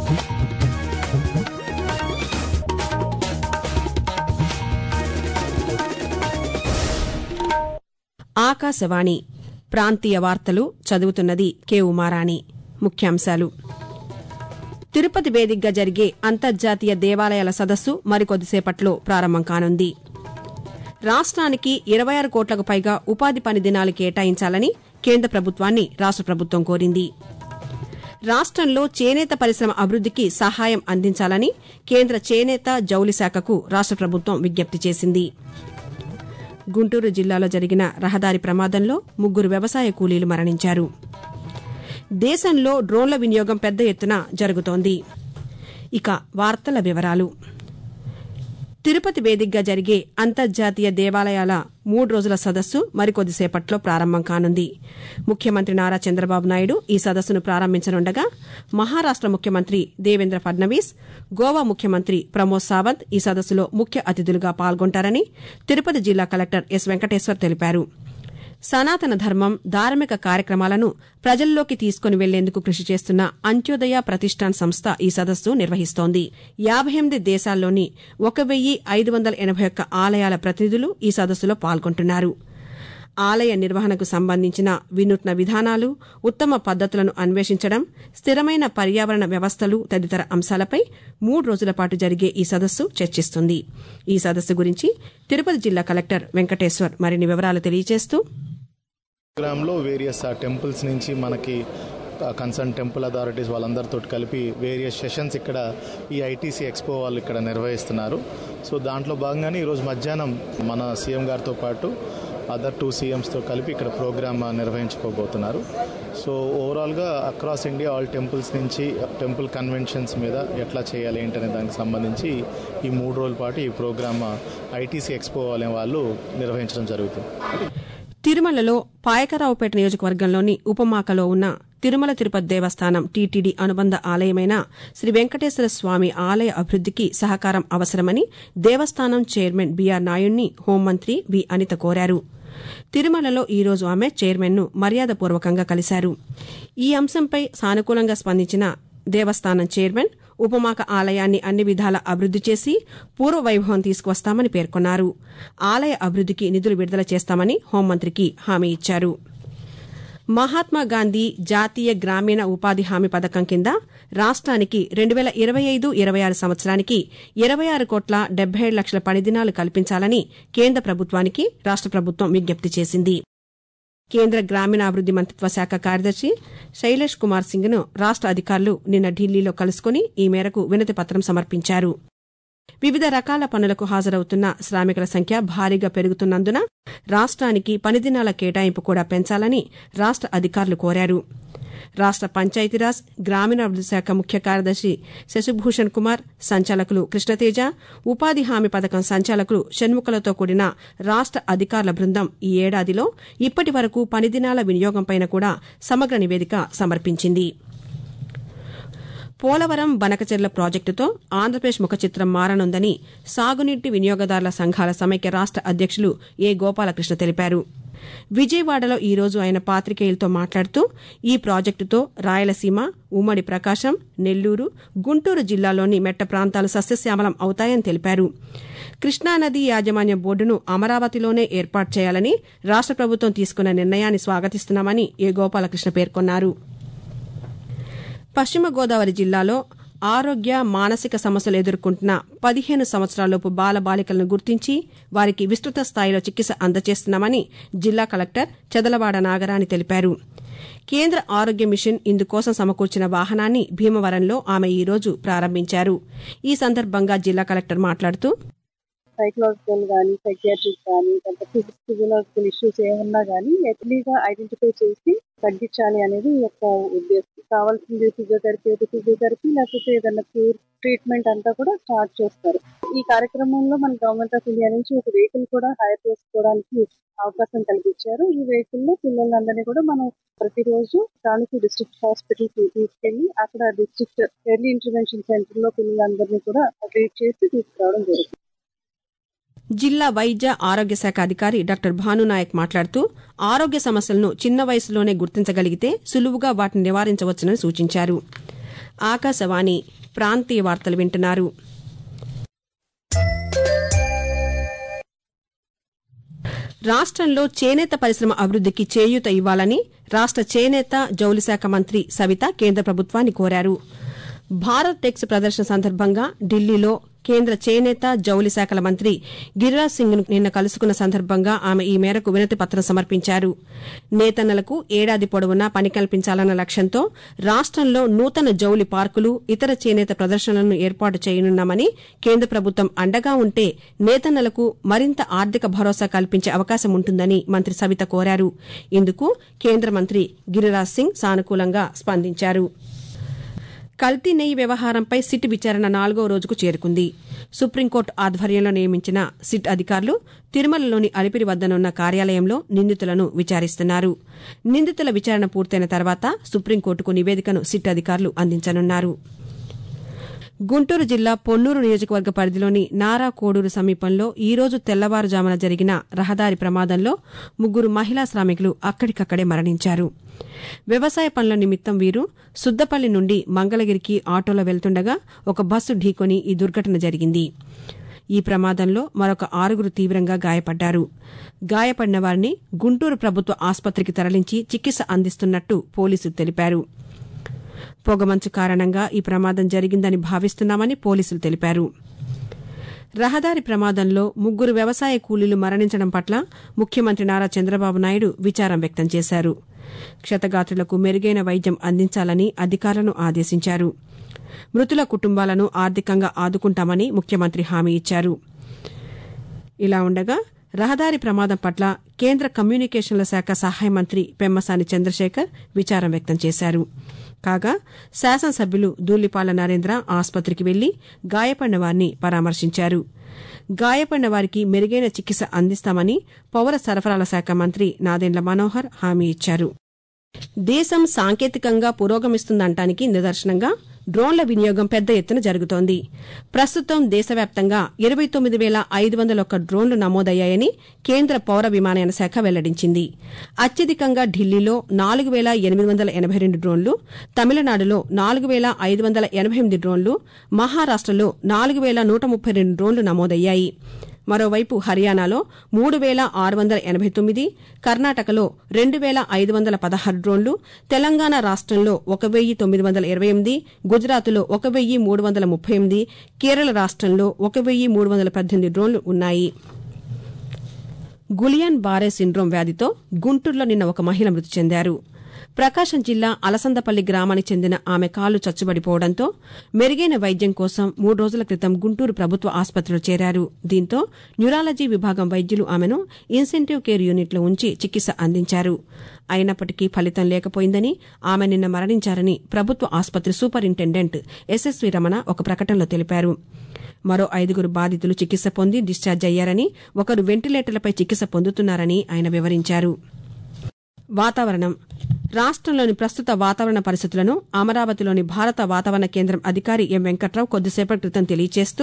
ఆకాశవాణి ప్రాంతీయ వార్తలు చదువుతున్నది కె ఉమారాణి ముఖ్యాంశాలు తిరుపతి వేదికగా జరిగే అంతర్జాతీయ దేవాలయాల సదస్సు మరికొద్దిసేపట్లో ప్రారంభం కానుంది రాష్ట్రానికి ఇరవై ఆరు కోట్లకు పైగా ఉపాధి పని దినాలు కేటాయించాలని కేంద్ర ప్రభుత్వాన్ని రాష్ట ప్రభుత్వం కోరింది రాష్ట్రంలో చేనేత పరిశ్రమ అభివృద్దికి సహాయం అందించాలని కేంద్ర చేనేత జౌళి శాఖకు రాష్ట ప్రభుత్వం విజ్ఞప్తి చేసింది గుంటూరు జిల్లాలో జరిగిన రహదారి ప్రమాదంలో ముగ్గురు వ్యవసాయ కూలీలు మరణించారు దేశంలో డ్రోన్ల వినియోగం పెద్ద ఎత్తున జరుగుతోంది ఇక వార్తల వివరాలు తిరుపతి వేదికగా జరిగే అంతర్జాతీయ దేవాలయాల మూడు రోజుల సదస్సు మరికొద్దిసేపట్లో ప్రారంభం కానుంది ముఖ్యమంత్రి నారా చంద్రబాబు నాయుడు ఈ సదస్సును ప్రారంభించనుండగా మహారాష్ట ముఖ్యమంత్రి దేవేంద్ర ఫడ్నవీస్ గోవా ముఖ్యమంత్రి ప్రమోద్ సావంత్ ఈ సదస్సులో ముఖ్య అతిథులుగా పాల్గొంటారని తిరుపతి జిల్లా కలెక్టర్ ఎస్ వెంకటేశ్వర్ తెలిపారు సనాతన ధర్మం ధార్మిక కార్యక్రమాలను ప్రజల్లోకి తీసుకుని వెళ్లేందుకు కృషి చేస్తున్న అంత్యోదయ ప్రతిష్టాన్ సంస్థ ఈ సదస్సు నిర్వహిస్తోంది యాబై ఎనిమిది దేశాల్లోని ఒక వెయ్యి ఐదు వందల ఎనబై ఒక్క ఆలయాల ప్రతినిధులు ఈ సదస్సులో పాల్గొంటున్నారు ఆలయ నిర్వహణకు సంబంధించిన వినూత్న విధానాలు ఉత్తమ పద్దతులను అన్వేషించడం స్థిరమైన పర్యావరణ వ్యవస్థలు తదితర అంశాలపై మూడు రోజుల పాటు జరిగే ఈ సదస్సు చర్చిస్తుంది ఈ సదస్సు గురించి తిరుపతి జిల్లా కలెక్టర్ వెంకటేశ్వర్ మరిన్ని వివరాలు తెలియజేస్తూ ప్రోగ్రాంలో వేరియస్ టెంపుల్స్ నుంచి మనకి కన్సర్న్ టెంపుల్ అథారిటీస్ వాళ్ళందరితో కలిపి వేరియస్ సెషన్స్ ఇక్కడ ఈ ఐటీసీ ఎక్స్పో వాళ్ళు ఇక్కడ నిర్వహిస్తున్నారు సో దాంట్లో భాగంగానే ఈరోజు మధ్యాహ్నం మన సీఎం గారితో పాటు అదర్ టూ సీఎంస్తో కలిపి ఇక్కడ ప్రోగ్రామ్ నిర్వహించుకోబోతున్నారు సో ఓవరాల్గా అక్రాస్ ఇండియా ఆల్ టెంపుల్స్ నుంచి టెంపుల్ కన్వెన్షన్స్ మీద ఎట్లా చేయాలి ఏంటనే దానికి సంబంధించి ఈ మూడు రోజుల పాటు ఈ ప్రోగ్రామ్ ఐటీసీ ఎక్స్పో అనే వాళ్ళు నిర్వహించడం జరుగుతుంది తిరుమలలో పాయకరావుపేట నియోజకవర్గంలోని ఉపమాకలో ఉన్న తిరుమల తిరుపతి దేవస్థానం టీటీడీ అనుబంధ ఆలయమైన శ్రీ వెంకటేశ్వర స్వామి ఆలయ అభివృద్దికి సహకారం అవసరమని దేవస్థానం చైర్మన్ బీఆర్ నాయుడిని హోంమంత్రి వి అనిత కోరారు తిరుమలలో ఈ రోజు ఆమె చైర్మన్ను మర్యాదపూర్వకంగా కలిశారు ఈ అంశంపై సానుకూలంగా స్పందించిన దేవస్థానం చైర్మన్ ఉపమాక ఆలయాన్ని అన్ని విధాల అభివృద్ది చేసి పూర్వ వైభవం తీసుకువస్తామని పేర్కొన్నారు ఆలయ అభివృద్దికి నిధులు విడుదల చేస్తామని హోంమంత్రికి హామీ ఇచ్చారు మహాత్మా గాంధీ జాతీయ గ్రామీణ ఉపాధి హామీ పథకం కింద రాష్ట్రానికి రెండు వేల ఇరవై ఐదు ఇరవై ఆరు సంవత్సరానికి ఇరవై ఆరు కోట్ల డెబ్బై ఏడు లక్షల పనిదినాలు కల్పించాలని కేంద్ర ప్రభుత్వానికి రాష్ట ప్రభుత్వం విజ్ఞప్తి చేసింది కేంద్ర గ్రామీణాభివృద్ది మంత్రిత్వ శాఖ కార్యదర్శి శైలేష్ కుమార్ సింగ్ను రాష్ట అధికారులు నిన్న ఢిల్లీలో కలుసుకుని ఈ మేరకు వినతి పత్రం సమర్పించారు వివిధ రకాల పనులకు హాజరవుతున్న శ్రామికుల సంఖ్య భారీగా పెరుగుతున్నందున రాష్ట్రానికి పనిదినాల కేటాయింపు కూడా పెంచాలని రాష్ట అధికారులు కోరారు రాష్ట పంచాయతీరాజ్ గ్రామీణాభివృద్ది శాఖ ముఖ్య కార్యదర్శి శశిభూషణ్ కుమార్ సంచాలకులు కృష్ణతేజ ఉపాధి హామీ పథకం సంచాలకులు షణ్ముఖలతో కూడిన రాష్ట అధికారుల బృందం ఈ ఏడాదిలో ఇప్పటి వరకు పనిదినాల వినియోగంపైన కూడా సమగ్ర నివేదిక సమర్పించింది పోలవరం బనకచెర్ల ప్రాజెక్టుతో ఆంధ్రప్రదేశ్ ముఖచిత్రం మారనుందని సాగునీటి వినియోగదారుల సంఘాల సమైక్య రాష్ట అధ్యక్షులు ఏ గోపాలకృష్ణ తెలిపారు విజయవాడలో ఈ రోజు ఆయన పాతికేయులతో మాట్లాడుతూ ఈ ప్రాజెక్టుతో రాయలసీమ ఉమ్మడి ప్రకాశం నెల్లూరు గుంటూరు జిల్లాలోని మెట్ట ప్రాంతాలు సస్యశ్యామలం అవుతాయని తెలిపారు కృష్ణానది యాజమాన్య బోర్డును అమరావతిలోనే ఏర్పాటు చేయాలని రాష్ట ప్రభుత్వం తీసుకున్న నిర్ణయాన్ని స్వాగతిస్తున్నామని ఏ గోపాలకృష్ణ పేర్కొన్నారు పశ్చిమ గోదావరి జిల్లాలో ఆరోగ్య మానసిక సమస్యలు ఎదుర్కొంటున్న పదిహేను సంవత్సరాలలోపు బాలబాలికలను గుర్తించి వారికి విస్తృత స్థాయిలో చికిత్స అందజేస్తున్నామని జిల్లా కలెక్టర్ చదలవాడ నాగరాణి తెలిపారు కేంద్ర ఆరోగ్య మిషన్ ఇందుకోసం సమకూర్చిన వాహనాన్ని భీమవరంలో ఆమె ఈ రోజు ప్రారంభించారు ఈ సందర్భంగా జిల్లా కలెక్టర్ మాట్లాడుతూ సైకలాజికల్ కానీ సైకియాట్రిక్ కానీ ఫిజియలాజికల్ ఇష్యూస్ ఏమన్నా కానీ ఎర్లీగా ఐడెంటిఫై చేసి తగ్గించాలి అనేది యొక్క ఉద్దేశం కావాల్సింది ఫిజియోథెరపీ అయితే ఫిజియోథెరపీ లేకపోతే ఏదైనా క్యూర్ ట్రీట్మెంట్ అంతా కూడా స్టార్ట్ చేస్తారు ఈ కార్యక్రమంలో మన గవర్నమెంట్ ఆఫ్ ఇండియా నుంచి ఒక వెహికల్ కూడా హైర్ చేసుకోవడానికి అవకాశం కల్పించారు ఈ వెహికల్ లో పిల్లలందరినీ కూడా మనం ప్రతిరోజు తాలూకు డిస్ట్రిక్ట్ హాస్పిటల్ కి తీసుకెళ్లి అక్కడ డిస్ట్రిక్ట్ ఎర్లీ ఇంటర్వెన్షన్ సెంటర్ లో పిల్లలందరినీ కూడా ట్రీట్ చేసి తీసుకురావడం జరుగుతుంది జిల్లా వైద్య ఆరోగ్య శాఖ అధికారి డాక్టర్ భానునాయక్ మాట్లాడుతూ ఆరోగ్య సమస్యలను చిన్న వయసులోనే గుర్తించగలిగితే సులువుగా వాటిని నివారించవచ్చునని సూచించారు ఆకాశవాణి ప్రాంతీయ వార్తలు వింటున్నారు రాష్ట్రంలో చేనేత పరిశ్రమ అభివృద్దికి చేయూత ఇవ్వాలని రాష్ట చేనేత జౌళి శాఖ మంత్రి సవిత కేంద్ర ప్రభుత్వాన్ని కోరారు భారత్ టెక్స్ ప్రదర్శన సందర్భంగా ఢిల్లీలో కేంద్ర చేనేత జౌళి శాఖల మంత్రి గిరిరాజ్ సింగ్ ను నిన్న కలుసుకున్న సందర్భంగా ఆమె ఈ మేరకు వినతి పత్రం సమర్పించారు నేతన్నలకు ఏడాది పొడవునా పని కల్పించాలన్న లక్ష్యంతో రాష్టంలో నూతన జౌళి పార్కులు ఇతర చేనేత ప్రదర్శనలను ఏర్పాటు చేయనున్నామని కేంద్ర ప్రభుత్వం అండగా ఉంటే నేతన్నలకు మరింత ఆర్థిక భరోసా కల్పించే అవకాశం ఉంటుందని మంత్రి సవిత కోరారు ఇందుకు కేంద్ర మంత్రి గిరిరాజ్ సింగ్ సానుకూలంగా స్పందించారు కల్తీ నెయ్యి వ్యవహారంపై సిట్ విచారణ నాలుగో రోజుకు చేరుకుంది సుప్రీంకోర్టు ఆధ్వర్యంలో నియమించిన సిట్ అధికారులు తిరుమలలోని అలిపిరి వద్దనున్న కార్యాలయంలో నిందితులను విచారిస్తున్నారు నిందితుల విచారణ పూర్తయిన తర్వాత సుప్రీంకోర్టుకు నివేదికను సిట్ అధికారులు అందించనున్నారు గుంటూరు జిల్లా పొన్నూరు నియోజకవర్గ పరిధిలోని నారా కోడూరు సమీపంలో ఈ రోజు తెల్లవారుజామున జరిగిన రహదారి ప్రమాదంలో ముగ్గురు మహిళా శ్రామికులు అక్కడికక్కడే మరణించారు వ్యవసాయ పనుల నిమిత్తం వీరు సుద్దపల్లి నుండి మంగళగిరికి ఆటోలో వెళ్తుండగా ఒక బస్సు ఢీకొని ఈ దుర్ఘటన జరిగింది ఈ ప్రమాదంలో మరొక ఆరుగురు తీవ్రంగా గాయపడ్డారు గాయపడిన వారిని గుంటూరు ప్రభుత్వ ఆసుపత్రికి తరలించి చికిత్స అందిస్తున్నట్టు పోలీసులు తెలిపారు పొగమంచు కారణంగా ఈ ప్రమాదం జరిగిందని భావిస్తున్నామని పోలీసులు తెలిపారు రహదారి ప్రమాదంలో ముగ్గురు వ్యవసాయ కూలీలు మరణించడం పట్ల ముఖ్యమంత్రి నారా చంద్రబాబు నాయుడు విచారం వ్యక్తం చేశారు క్షతగాత్రులకు మెరుగైన వైద్యం అందించాలని అధికారులను ఆదేశించారు మృతుల కుటుంబాలను ఆర్థికంగా ఆదుకుంటామని ముఖ్యమంత్రి హామీ ఇచ్చారు ఇలా ఉండగా రహదారి ప్రమాదం పట్ల కేంద్ర కమ్యూనికేషన్ల శాఖ సహాయ మంత్రి పెమ్మసాని చంద్రశేఖర్ విచారం వ్యక్తం చేశారు కాగా శాసనసభ్యులు దూల్లిపాల నరేంద్ర ఆసుపత్రికి వెళ్లి గాయపడిన వారిని పరామర్శించారు గాయపడిన వారికి మెరుగైన చికిత్స అందిస్తామని పౌర సరఫరాల శాఖ మంత్రి నాదెండ్ల మనోహర్ హామీ ఇచ్చారు దేశం సాంకేతికంగా పురోగమిస్తుందనటానికి నిదర్శనంగా డ్రోన్ల వినియోగం పెద్ద ఎత్తున జరుగుతోంది ప్రస్తుతం దేశవ్యాప్తంగా ఇరవై తొమ్మిది వేల ఐదు వందల ఒక్క డ్రోన్లు నమోదయ్యాయని కేంద్ర పౌర విమానయాన శాఖ వెల్లడించింది అత్యధికంగా ఢిల్లీలో నాలుగు వేల ఎనిమిది వందల ఎనభై రెండు డ్రోన్లు తమిళనాడులో నాలుగు వేల ఐదు వందల ఎనభై ఎనిమిది డ్రోన్లు మహారాష్టలో నాలుగు వేల నూట ముప్పై రెండు డ్రోన్లు నమోదయ్యాయి మరోవైపు హర్యానాలో మూడు వేల ఆరు వందల ఎనభై తొమ్మిది కర్ణాటకలో రెండు వేల ఐదు వందల పదహారు డ్రోన్లు తెలంగాణ రాష్టంలో ఒక వెయ్యి తొమ్మిది వందల ఇరవై ఎనిమిది గుజరాత్లో ఒక వెయ్యి మూడు వందల ముప్పై ఎనిమిది కేరళ రాష్టంలో ఒక వెయ్యి మూడు వందల పద్దెనిమిది డ్రోన్లు ఉన్నాయి గులియన్ బారే సిండ్రోమ్ వ్యాధితో గుంటూరులో నిన్న ఒక మహిళ మృతి చెందారు ప్రకాశం జిల్లా అలసందపల్లి గ్రామానికి చెందిన ఆమె కాలు చచ్చుబడిపోవడంతో మెరుగైన వైద్యం కోసం మూడు రోజుల క్రితం గుంటూరు ప్రభుత్వ ఆసుపత్రిలో చేరారు దీంతో న్యూరాలజీ విభాగం వైద్యులు ఆమెను ఇన్సెంటివ్ కేర్ యూనిట్లో ఉంచి చికిత్స అందించారు అయినప్పటికీ ఫలితం లేకపోయిందని ఆమె నిన్న మరణించారని ప్రభుత్వ ఆసుపత్రి సూపరింటెండెంట్ ఎస్ఎస్వి రమణ ఒక ప్రకటనలో తెలిపారు మరో ఐదుగురు బాధితులు చికిత్స పొంది డిశ్చార్జ్ అయ్యారని ఒకరు వెంటిలేటర్లపై చికిత్స పొందుతున్నారని ఆయన వివరించారు వాతావరణం రాష్టంలోని ప్రస్తుత వాతావరణ పరిస్థితులను అమరావతిలోని భారత వాతావరణ కేంద్రం అధికారి ఎం వెంకట్రావు కొద్దిసేపటి క్రితం తెలియజేస్తూ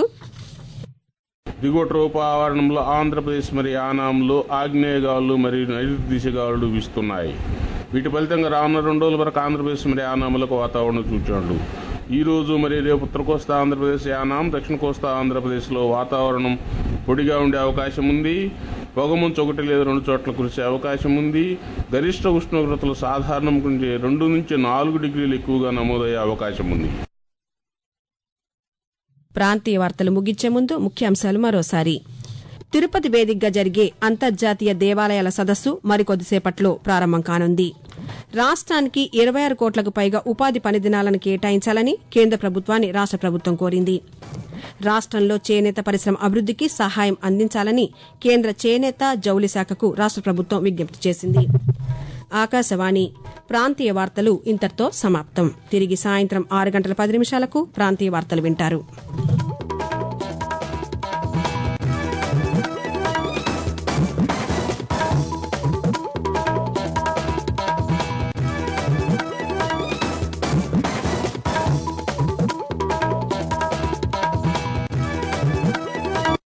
దిగువ రూపావరణంలో ఆంధ్రప్రదేశ్ మరియు ఆనాంలో ఆగ్నేయగాలు మరియు నైరుతి దిశగాలు వీస్తున్నాయి వీటి ఫలితంగా రానున్న రెండు రోజుల వరకు ఆంధ్రప్రదేశ్ మరియు ఆనాములకు వాతావరణం సూచనలు ఈ రోజు మరియు రేపు ఉత్తర కోస్తా ఆంధ్రప్రదేశ్ యానాం దక్షిణ కోస్తా ఆంధ్రప్రదేశ్లో వాతావరణం పొడిగా ఉండే అవకాశం ఉంది పొగమంచు ఒకటి లేదా రెండు చోట్ల కురిసే అవకాశం ఉంది గరిష్ట ఉష్ణోగ్రతలు సాధారణం కంటే రెండు నుంచి నాలుగు డిగ్రీలు ఎక్కువగా నమోదయ్యే అవకాశం ఉంది ప్రాంతీయ వార్తలు ముగించే ముందు ముఖ్యాంశాలు మరోసారి తిరుపతి వేదికగా జరిగే అంతర్జాతీయ దేవాలయాల సదస్సు మరికొద్దిసేపట్లో ప్రారంభం కానుంది రాష్ట్రానికి ఇరవై ఆరు కోట్లకు పైగా ఉపాధి పని దినాలను కేటాయించాలని కేంద్ర ప్రభుత్వాన్ని రాష్ట ప్రభుత్వం కోరింది రాష్టంలో చేనేత పరిశ్రమ అభివృద్దికి సహాయం అందించాలని కేంద్ర చేనేత జౌళి శాఖకు రాష్ట ప్రభుత్వం విజ్ఞప్తి చేసింది ఆకాశవాణి ప్రాంతీయ వార్తలు ఇంతటితో సమాప్తం తిరిగి సాయంత్రం ఆరు గంటల పది నిమిషాలకు ప్రాంతీయ వార్తలు వింటారు